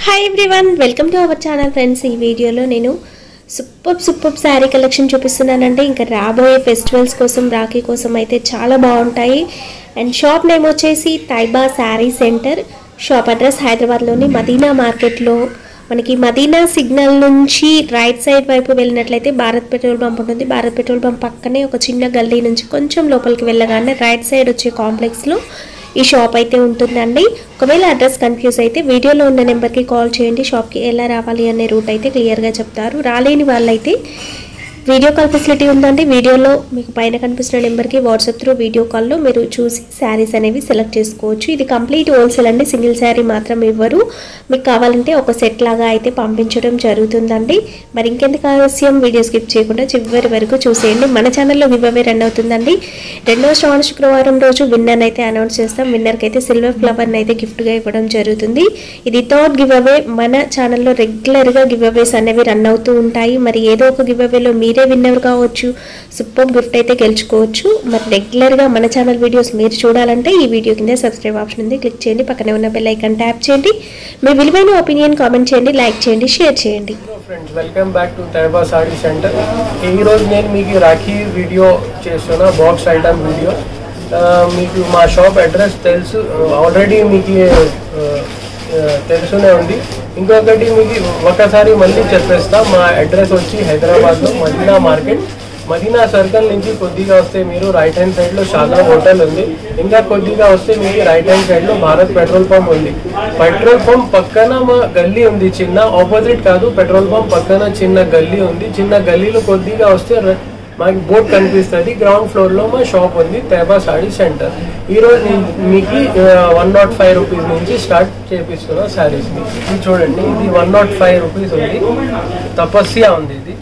Hi everyone welcome to our channel friends ఈ వీడియోలో నేను సూపర్ సూపర్ శారీ కలెక్షన్ చూపిస్తున్నానండి ఇంకా రాబోయే ఫెస్టివల్స్ కోసం రాఖీ కోసం అయితే చాలా బాగుంటాయి అండ్ షాప్ నేమ్ వచ్చేసి Taiba sari centre shop address హైదరాబాద్లోని మదీనా మార్కెట్లో మనకి మదీనా సిగ్నల్ నుంచి రైట్ సైడ్ వైపు వెళ్ళినట్లయితే భారత్ పెట్రోల్ బంక్ ఉంటుంది భారత్ పెట్రోల్ బంక్ పక్కనే ఒక చిన్న గల్లీ నుంచి కొంచెం లోపలికి వెళ్ళగానే రైట్ సైడ్ వచ్చే కాంప్లెక్స్లో ఈ షాప్ అయితే ఉంటుందండి ఒకవేళ అడ్రస్ కన్ఫ్యూజ్ అయితే వీడియోలో ఉన్న నెంబర్కి కాల్ చేయండి షాప్కి ఎలా రావాలి అనే రూట్ అయితే క్లియర్గా చెప్తారు రాలేని వాళ్ళైతే వీడియో కాల్ ఫెసిలిటీ ఉందండి వీడియోలో మీకు పైన కనిపిస్తున్న నెంబర్కి వాట్సాప్ త్రూ వీడియో కాల్లో మీరు చూసి శారీస్ అనేవి సెలెక్ట్ చేసుకోవచ్చు ఇది కంప్లీట్ హోల్సేల్ అండి సింగిల్ శారీ మాత్రం ఇవ్వరు మీకు కావాలంటే ఒక సెట్ లాగా అయితే పంపించడం జరుగుతుందండి మరి ఇంకెందుకు ఆలస్యం వీడియో స్కిప్ చేయకుండా చివరి వరకు చూసేయండి మన ఛానల్లో గివ్ అవే రన్ అవుతుందండి రెండవ శ్రావణ శుక్రవారం రోజు విన్నర్ అయితే అనౌన్స్ చేస్తాం విన్నర్కి అయితే సిల్వర్ ఫ్లవర్ని అయితే గిఫ్ట్గా ఇవ్వడం జరుగుతుంది ఇది థర్డ్ గివ్ అవే మన ఛానల్లో రెగ్యులర్గా గివ్ అవేస్ అనేవి రన్ అవుతూ ఉంటాయి మరి ఏదో ఒక గివ్ అవేలో మీరే విన్నర్ కావచ్చు సూపర్ గిఫ్ట్ అయితే గెలుచుకోవచ్చు మరి రెగ్యులర్గా మన ఛానల్ వీడియోస్ మీరు చూడాలంటే ఈ వీడియో కింద సబ్స్క్రైబ్ ఆప్షన్ ఉంది క్లిక్ చేయండి పక్కనే ఉన్న బెల్ ఐకాన్ ట్యాప్ చేయండి మీ విలువైన ఒపీనియన్ కామెంట్ చేయండి లైక్ చేయండి షేర్ చేయండి hello friends welcome back to Taiba sari centre ఈ రోజు నేను మీకు రాఖీ వీడియో చేస్తున్నా బాక్స్ ఐటమ్ వీడియో ఆ, మీకు మా షాప్ అడ్రస్ తెలుసు ఆల్రెడీ మీకు ఆ, ఆ, తెలుసునే ఉంది ఇంకొకటి మీకు ఒకసారి మళ్ళీ చెప్పేస్తా మా అడ్రస్ వచ్చి హైదరాబాద్లో మదీనా మార్కెట్ మదీనా సర్కిల్ నుంచి కొద్దిగా వస్తే మీరు రైట్ హ్యాండ్ సైడ్ లో షాదా హోటల్ ఉంది ఇంకా కొద్దిగా వస్తే మీకు రైట్ హ్యాండ్ సైడ్ లో భారత్ పెట్రోల్ పంప్ ఉంది పెట్రోల్ పంప్ పక్కన మా గల్లీ ఉంది చిన్న ఆపోజిట్ కాదు పెట్రోల్ పంప్ పక్కన చిన్న గల్లీ ఉంది చిన్న గల్లీలో కొద్దిగా వస్తే ర- మాకు బోర్డ్ కనిపిస్తుంది గ్రౌండ్ ఫ్లోర్ లో మా షాప్ ఉంది తేబా సాడీ సెంటర్ ఈ రోజు నేను మీకు వన్ నాట్ ఫైవ్ రూపీస్ నుంచి స్టార్ట్ చేపిస్తున్నా సారీస్ ఇది చూడండి ఇది వన్ నాట్ ఫైవ్ రూపీస్ ఉంది తపస్య ఉంది ఇది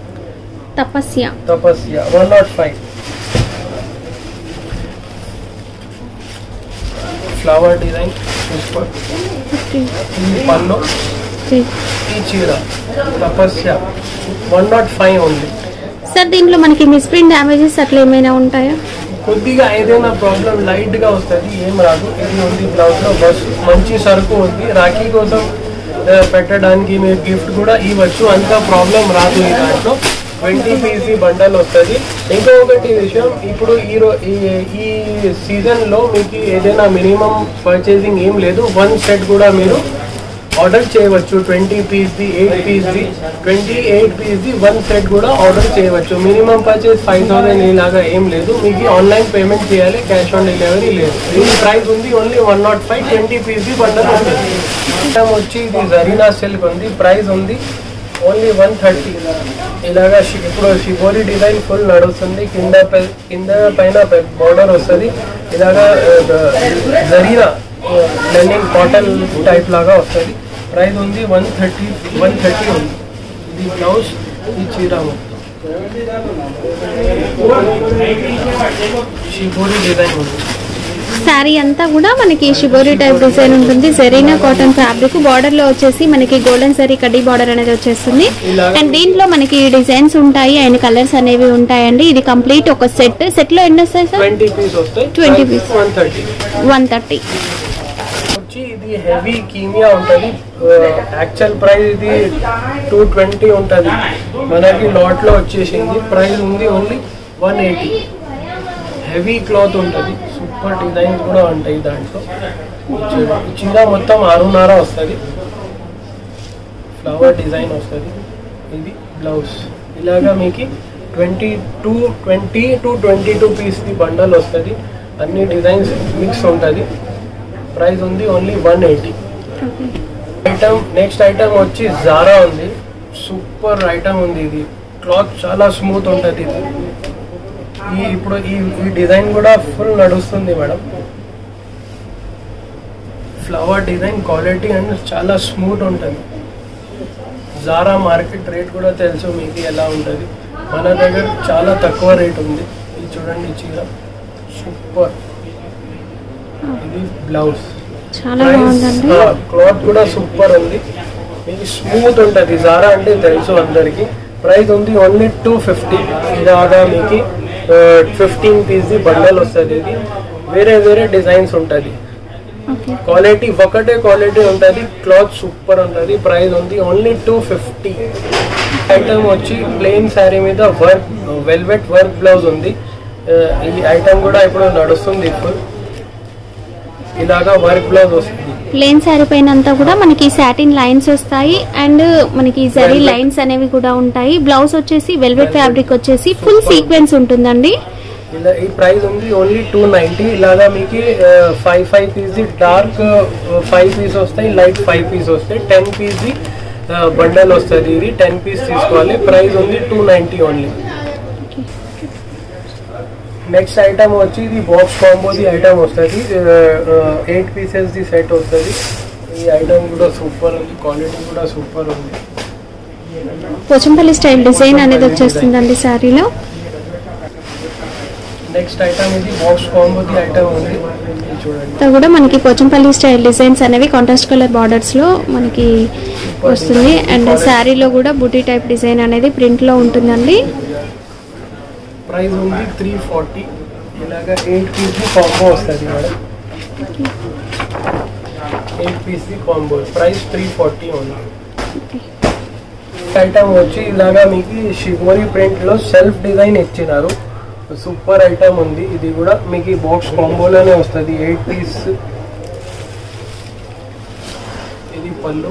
Tapasya Tapasya one nought five flower design super ఈ పన్ను ఈ చీర తపస్య వన్ నాట్ ఫైవ్ ఉంది సార్ దీంట్లో మనకి మిస్ప్రింట్ డ్యామేజెస్ అట్లా ఏమైనా ఉంటాయా కొద్దిగా ఏదైనా ప్రాబ్లం లైట్ గా వస్తుంది ఏం రాదు ఇది ఉంది బ్లౌజ్ లో బస్ మంచి సరుకు ఉంది రాఖీ కోసం ఆ, పెట్టడానికి మీరు గిఫ్ట్ కూడా ఇవ్వచ్చు అంత ప్రాబ్లం రాదు ఈ దాంట్లో ట్వంటీ పీసీ బండల్ వస్తుంది ఇంకొకటి విషయం ఇప్పుడు ఈ రో ఈ ఈ సీజన్ లో మీకు ఏదైనా మినిమం పర్చేసింగ్ ఏం లేదు వన్ సెట్ కూడా మీరు ఆర్డర్ చేయవచ్చు ట్వంటీ పీస్ది ఎయిట్ పీస్ది ట్వంటీ ఎయిట్ పీస్ది వన్ సెట్ కూడా ఆర్డర్ చేయవచ్చు మినిమం పర్చేస్ ఫైవ్ థౌసండ్ ఇలాగా ఏం లేదు మీకు ఆన్లైన్ పేమెంట్ చేయాలి క్యాష్ ఆన్ డెలివరీ లేదు దీని ప్రైస్ ఉంది only one nought five twenty పీస్ది బండల్ ఉంది ఐటమ్ వచ్చి ఇది జరీనా సిల్క్ ఉంది ప్రైస్ ఉంది ఓన్లీ వన్ థర్టీ ఇలాగా షి- ఇప్పుడు షిబోరి డిజైన్ ఫుల్ నడుస్తుంది కింద పై- కింద పైన బోర్డర్ వస్తుంది ఇలాగా జరీనా లెనింగ్ కాటన్ టైప్ లాగా వస్తుంది ప్రైస్ ఉంది వన్ థర్టీ వన్ థర్టీ ఉంది ఇది బ్లౌజ్ ఈ చీర మొత్తం షిబోరి డిజైన్ ఉంది శారీ అంతా కూడా మనకి షిబోరి టైప్ డిజైన్ ఉంటుంది జెరీనా కాటన్ ఫ్యాబ్రిక్ బార్డర్ లో వచ్చేసి మనకి గోల్డెన్ సరీ కడ్డీ బార్డర్ అనేది వచ్చేస్తుంది అండ్ దీంట్లో మనకి డిజైన్స్ ఉంటాయి అండ్ కలర్స్ అనేవి ఉంటాయండి ఇది కంప్లీట్ ఒక సెట్ సెట్ లో ఎన్ని వస్తాయి సార్ ట్వంటీ పీస్ వస్తాయి 20 piece. One thirty one thirty వచ్చి ఇది హెవీ కీమియా ఉంటుంది యాక్చువల్ ప్రైస్ ఇది టూ ట్వంటీ ఉంటుంది మనకి లాట్ లో వచ్చేసింది ప్రైస్ ఉంది only one eighty heavy cloth ఉంటుంది సూపర్ డిజైన్స్ కూడా ఉంటాయి దాంట్లో చీ- చీర మొత్తం ఆరున్నర వస్తుంది ఫ్లవర్ డిజైన్ వస్తుంది ఇది బ్లౌజ్ ఇలాగా మీకు twenty two twenty two twenty two పీస్ది బండల్ వస్తుంది అన్ని డిజైన్స్ మిక్స్ ఉంటుంది ప్రైస్ ఉంది only one eighty item next item వచ్చి జారా ఉంది సూపర్ ఐటమ్ ఉంది ఇది క్లాత్ చాలా స్మూత్ ఉంటుంది ఇది ఈ ఇప్పుడు ఈ ఈ డిజైన్ కూడా ఫుల్ నడుస్తుంది madam flower design quality and చాలా స్మూత్ ఉంటుంది జారా మార్కెట్ రేట్ కూడా తెలుసు మీకు ఎలా ఉంటుంది మన దగ్గర చాలా తక్కువ రేట్ ఉంది ఇది చూడండి ఈ చీర సూపర్ ఇది బ్లౌజ్ చాలా బాగుందండి క్లాత్ కూడా సూపర్ ఉంది మీకు స్మూత్ ఉంటుంది జారా అంటే తెలుసు అందరికి ప్రైస్ ఉంది ఓన్లీ టూ ఫిఫ్టీ ఇలాగా మీకు ఫిఫ్టీన్ పీస్ బండల్ వస్తుంది ఇది వేరే వేరే డిజైన్స్ ఉంటుంది ఓకే క్వాలిటీ ఒకటే క్వాలిటీ ఉంటుంది క్లాత్ సూపర్ ఉంటుంది ప్రైస్ ఉంది ఓన్లీ టూ ఫిఫ్టీ ఐటమ్ వచ్చి ప్లెయిన్ శారీ మీద వర్క్ వెల్వెట్ వర్క్ బ్లౌజ్ ఉంది ఆ, ఈ ఐటమ్ కూడా ఇప్పుడు నడుస్తుంది ఇప్పుడు ఇలాగా వర్క్ బ్లౌజ్ వస్తుంది ప్లేన్ శారీ పైన అంతా కూడా మనకి సాటిన్ లైన్స్ వస్తాయి అండ్ మనకి జరీ Velvet. లైన్స్ అనేవి కూడా ఉంటాయి బ్లౌజ్ వచ్చేసి వెల్వెట్ ఫ్యాబ్రిక్ వచ్చేసి ఫుల్ సీక్వెన్స్ ఉంటుందండి ఇలా ఈ ప్రైస్ ఉంది ఓన్లీ టూ నైంటీ ఇలాగా మీకు five five piece dark five piece వస్తాయి లైట్ ఫైవ్ పీస్ వస్తాయి టెన్ పీస్ బండల్ వస్తుంది ఇది టెన్ పీస్ తీసుకోవాలి ప్రైస్ ఉంది two ninety only next item వచ్చి ఇది బాక్స్ కాంబోది ఐటమ్ వస్తుంది ఎయిట్ పీసెస్ ది సెట్ వస్తుంది ఈ ఐటమ్ కూడా సూపర్ ఉంది క్వాలిటీ కూడా సూపర్ ఉంది పోచంపల్లి స్టైల్ డిజైన్ అనేది వచ్చేస్తుందండి శారీలో నెక్స్ట్ ఐటమ్ ఇది బాక్స్ కాంబోది ఐటమ్ ఉంది ఇది చూడండి అంతా కూడా మనకి పోచంపల్లి స్టైల్ డిజైన్స్ అనేవి కాంట్రాస్ట్ కలర్ బార్డర్స్ లో మనకి వస్తుంది అండ్ శారీలో కూడా బుటీ టైప్ డిజైన్ అనేది ప్రింట్ లో ఉంటుందండి ప్రైస్ ఉంది త్రీ ఫార్టీ ఇలాగా ఎయిట్ పీస్ కాంబో వస్తుంది madam eight piece combo price three forty ఉంది ఐటమ్ వచ్చి ఇలాగా మీకు షిమోరీ ప్రింట్ లో సెల్ఫ్ డిజైన్ ఇచ్చినారు సూపర్ ఐటమ్ ఉంది ఇది కూడా మీకు ఈ బాక్స్ కాంబోలోనే వస్తుంది ఎయిట్ పీస్ ఇది పళ్ళు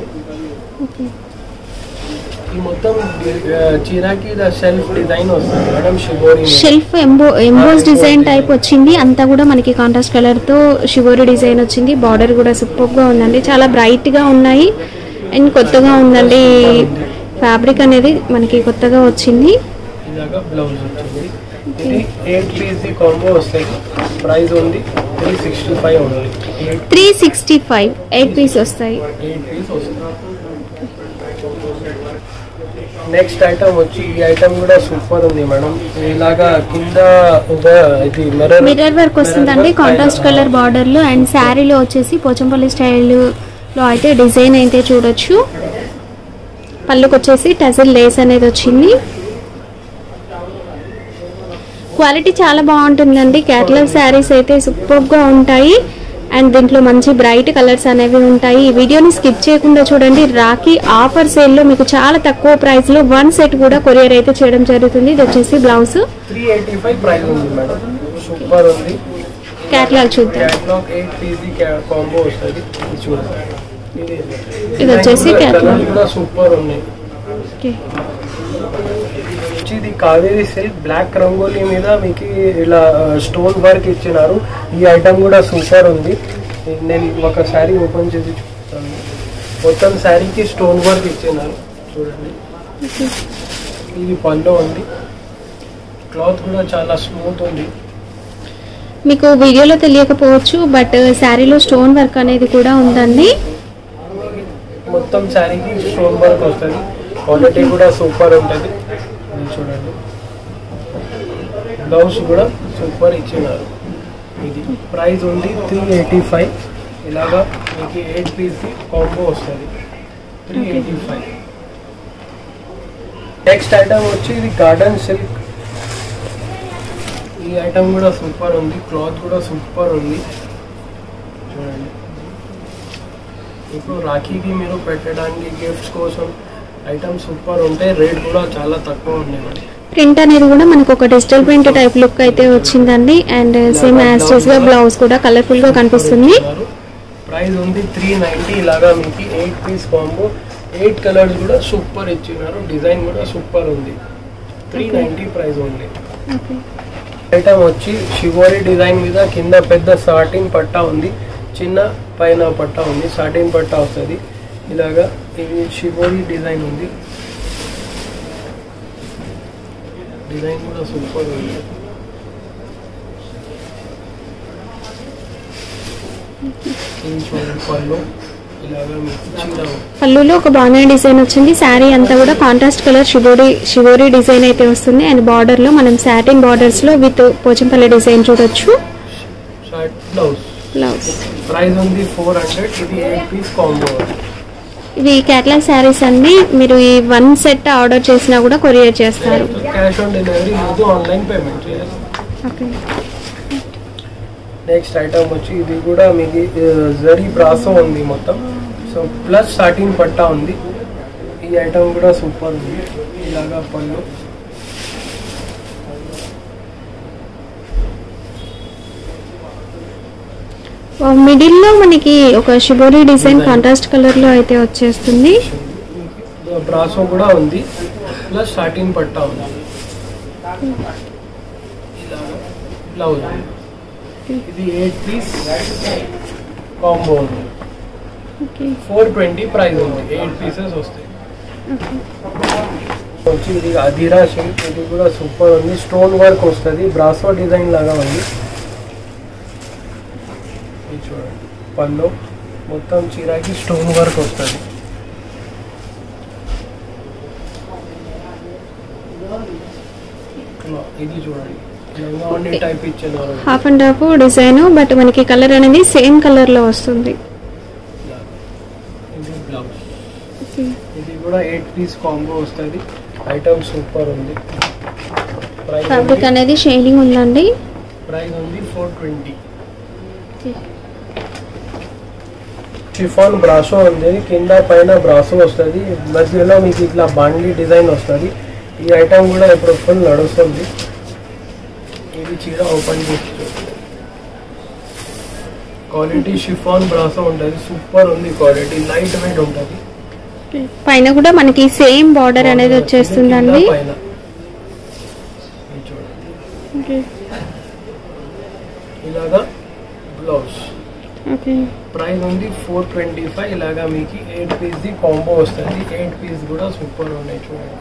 ఈ మొత్తం ఆ, చీరాకి సెల్ఫ్ డిజైన్ వస్తుంది మేడం షిమోరీ షెల్ఫ్ ఎంబో ఎంబోస్ డిజైన్ టైప్ వచ్చింది అంతా కూడా మనకి కాంట్రాస్ట్ కలర్ తో షివోరి డిజైన్ వచ్చింది బార్డర్ కూడా సూపర్ గా ఉందండి చాలా బ్రైట్ గా ఉన్నాయి అండ్ కొత్తగా ఉందండి ఫ్యాబ్రిక్ అనేది మనకి కొత్తగా వచ్చింది ఇలాగా బ్లౌజ్ వచ్చింది ఇది ఎయిట్ పీస్ కాంబో వస్తుంది ప్రైస్ ఉంది త్రీ సిక్స్టీ ఫైవ్ ఉంది eight three sixty five eight piece వస్తాయి ఎయిట్ పీస్ వస్తుంది నెక్స్ట్ ఐటమ్ వచ్చి ఈ ఐటమ్ కూడా సూపర్ ఉంది మేడం ఇలాగా కింద ఒక ఇది మిర్రర్ మిర్రర్ వర్క్ వస్తుందండి కాంట్రాస్ట్ కలర్ బార్డర్ లో అండ్ శారీలో వచ్చేసి పోచంపల్లి స్టైల్ లో అయితే డిజైన్ అయితే చూడొచ్చు పళ్ళుకి వచ్చేసి టజల్ లేస్ అనేది వచ్చింది క్వాలిటీ చాలా బాగుంటుందండి క్యాటలాగ్ శారీస్ అయితే సూపర్ గా ఉంటాయి అండ్ దీంట్లో మంచి బ్రైట్ కలర్స్ అనేవి ఉంటాయి ఈ వీడియోని స్కిప్ చేయకుండా చూడండి రాఖీ ఆఫర్ సేల్ లో మీకు చాలా తక్కువ ప్రైస్ లో వన్ సెట్ కూడా కొరియర్ అయితే చేయడం జరుగుతుంది ఇది వచ్చేసి blouse three eighty five price ఉంది మేడం సూపర్ ఉంది క్యాటలాగ్ చూద్దాం క్యాట్లాగ్ ఎయిట్ పీస్ కాంబో వస్తుంది ఇది చూడండి ఇది ఇది వచ్చేసి కలర్ catalog. కూడా సూపర్ ఉన్నాయి ఓకే వచ్చి ఇది కావేరీ సిల్క్ బ్లాక్ రంగోలీ మీద మీకు ఇలా స్టోన్ వర్క్ ఇచ్చినారు ఈ ఐటమ్ కూడా సూపర్ ఉంది నేను ఒక శారీ ఓపెన్ చేసి చూస్తాను మొత్తం శారీకి స్టోన్ వర్క్ ఇచ్చినారు చూడండి ఇది పళ్ళు ఉంది క్లాత్ కూడా చాలా స్మూత్ ఉంది మీకు వీడియోలో తెలియకపోవచ్చు బట్ శారీలో స్టోన్ వర్క్ అనేది కూడా ఉందండి మొత్తం శారీకి స్టోన్ వర్క్ వస్తుంది క్వాలిటీ కూడా సూపర్ ఉంటుంది ఇది చూడండి బ్లౌజ్ కూడా సూపర్ ఇచ్చినారు ఇది ప్రైస్ ఉంది త్రీ ఎయిటీ ఫైవ్ ఇలాగా మీకు ఎయిట్ పీస్ కాంబో వస్తుంది three eighty five next item వచ్చి ఇది గార్డెన్ సిల్క్ ఈ ఐటమ్ కూడా సూపర్ ఉంది క్లాత్ కూడా సూపర్ ఉంది చూడండి ఇప్పుడు రాఖీకి మీరు పెట్టడానికి గిఫ్ట్స్ కోసం ఐటమ్స్ సూపర్ ఉంటాయి రేట్ కూడా చాలా తక్కువ ఉన్నాయి మేడం ప్రింట్ అనేది కూడా మనకు ఒక డిజిటల్ ప్రింట్ టైప్ లుక్ అయితే వచ్చిందండి అండ్ సేమ్ యాస్టేజ్ గా బ్లౌజ్ కూడా కలర్ఫుల్ గా కనిపిస్తుంది ప్రైస్ ఉంది త్రీ నైంటీ ఇలాగా మీకు eight piece combo eight colours కూడా సూపర్ ఇచ్చినారు డిజైన్ కూడా సూపర్ ఉంది త్రీ నైంటీ ప్రైస్ ఉంది ఐటమ్ వచ్చి షివోరి డిజైన్ మీద కింద పెద్ద సాటిన్ పట్టా ఉంది చిన్న పైన పట్టా ఉంది సాటిన్ పట్టా వస్తుంది ఇలాగా ఇది షివోరి డిజైన్ ఉంది డిజైన్ కూడా సూపర్ ఉంది ఇది చూడండి పళ్ళు ఇలాగా మీకు చీర పళ్ళులో ఒక బాగున్న డిజైన్ వచ్చింది శారీ అంతా కూడా contrast colour shibori shibori design అయితే వస్తుంది అండ్ బార్డర్ లో మనం సాటిన్ బార్డర్స్ లో విత్ పోచంపల్లి డిజైన్ చూడొచ్చు షర్ట్ బ్లౌజ్ బ్లౌజ్ ప్రైస్ ఉంది ఫోర్ హండ్రెడ్ ఇది ఎయిట్ పీస్ కాంబో ఇవి క్యాటలాగ్ శారీస్ అన్ని మీరు ఈ వన్ సెట్ ఆర్డర్ చేసినా కూడా కొరియర్ చేస్తారు క్యాష్ ఆన్ డెలివరీ లేదు ఆన్లైన్ పేమెంట్ చేయాలి ఓకే నెక్స్ట్ ఐటమ్ వచ్చి ఇది కూడా మీకు జరీ బ్రాసో ఉంది మొత్తం సో ప్లస్ సాటిన్ పట్టా ఉంది ఈ ఐటమ్ కూడా సూపర్ ఉంది ఇలాగా పళ్ళు మిడిల్ లో మనకి ఒక షిబోరి డిజైన్ కాంట్రాస్ట్ కలర్ లో అయితే వచ్చేస్తుంది బ్రాసో కూడా ఉంది ప్లస్ సాటిన్ పట్టా ఉంది ఇలాగా బ్లౌజ్ ఇది ఎయిట్ పీస్ కాంబో ఉంది ఓకే ఫోర్ ట్వంటీ ప్రైస్ ఉంది ఎయిట్ పీసెస్ వస్తాయి వచ్చి ఇది అధీరా షేప్ ఇది కూడా సూపర్ ఉంది స్టోన్ వర్క్ వస్తుంది బ్రాసో డిజైన్ లాగా ఉంది ఇది చూడండి పళ్ళు మొత్తం చీరాకి స్టోన్ వర్క్ వస్తుంది ఇది చూడండి లంగావణి టైప్ ఇచ్చినారు half and half design but మనకి కలర్ అనేది సేమ్ కలర్ లో వస్తుంది ఇది బ్లౌజ్ ఇది కూడా ఎయిట్ పీస్ కాంబో వస్తుంది ఐటమ్ సూపర్ ఉంది ప్రైస్ ఫ్యాబ్రిక్ అనేది షైనింగ్ ఉందండి ప్రైస్ ఉంది ఫోర్ ట్వంటీ షిఫాన్ బ్రాసో ఉంది కింద పైన బ్రాసో వస్తుంది మధ్యలో మీకు ఇట్లా బాండ్లీ డిజైన్ వస్తుంది ఈ ఐటమ్ కూడా ఇప్పుడు ఫుల్ నడుస్తుంది ఇది చీర ఓపెన్ చేసి క్వాలిటీ షిఫాన్ బ్రాసో ఉంటుంది సూపర్ ఉంది క్వాలిటీ లైట్ వెయిట్ ఉంటుంది పైన కూడా మనకి సేమ్ బార్డర్ అనేది వచ్చేస్తుందండి కింద పైన. ఇది చూడండి ఓకే ఇలాగా బ్లౌజ్ ఓకే ప్రైస్ ఉంది ఫోర్ ట్వంటీ ఫైవ్ ఇలాగా మీకు ఎయిట్ పీస్ ది కాంబో వస్తుంది ఎయిట్ పీస్ కూడా సూపర్ ఉన్నాయి చూడండి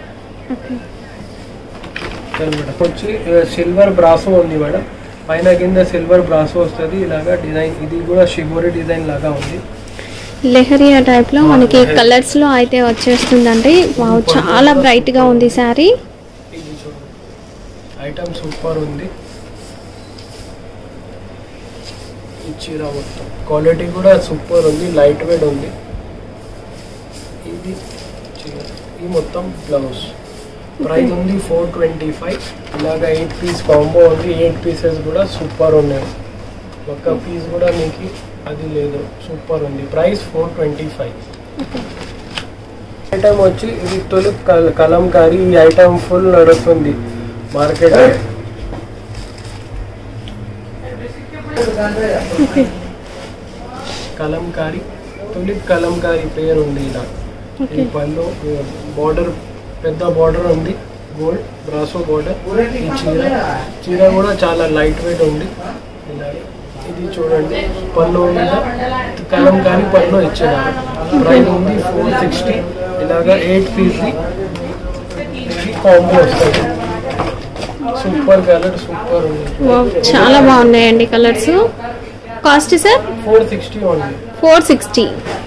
సరే మేడం వచ్చి సిల్వర్ బ్రాసో ఉంది మేడం పైన కింద సిల్వర్ బ్రాసో వస్తుంది ఇలాగా డిజైన్ ఇది కూడా షిబోరి డిజైన్ లాగా ఉంది లెహరియా టైప్ లో మనకి కలర్స్ లో అయితే వచ్చేస్తుందండి వావ్ చాలా బ్రైట్ గా ఉంది శారీ ఇది చూడండి ఐటమ్ సూపర్ ఉంది ఈ చీర మొత్తం క్వాలిటీ కూడా సూపర్ ఉంది లైట్ వెయిట్ ఉంది ఇది చీర ఇది మొత్తం బ్లౌజ్ ప్రైస్ ఉంది ఫోర్ ట్వంటీ ఫైవ్ ఇలాగా ఎయిట్ పీస్ కాంబో ఉంది ఎయిట్ పీసెస్ కూడా సూపర్ ఉన్నాయి ఒక్క పీస్ కూడా మీకు అది లేదు సూపర్ ఉంది price four twenty five item వచ్చి ఇది తొలి కల్- కలంకారీ ఈ ఐటమ్ ఫుల్ నడుస్తుంది మార్కెట్ కలంకారీ తులిప్ కలంకారీ పేరు ఉంది ఇలా ఈ పళ్ళు బార్డర్ పెద్ద బార్డర్ ఉంది గోల్డ్ బ్రాసో బార్డర్ ఈ చీర చీర కూడా చాలా లైట్ వెయిట్ ఉంది ఇలా ఇది చూడండి పళ్ళు మీద కలంకారీ పళ్ళు ఇచ్చినారు ప్రైస్ ఉంది ఫోర్ సిక్స్టీ ఇలాగా ఎయిట్ పీస్ది కాంబో వస్తుంది సూపర్ కలర్ సూపర్ ఉంది వావ్ చాలా బాగున్నాయండి colours cost sir four sixty ఉంది ఫోర్ సిక్స్టీ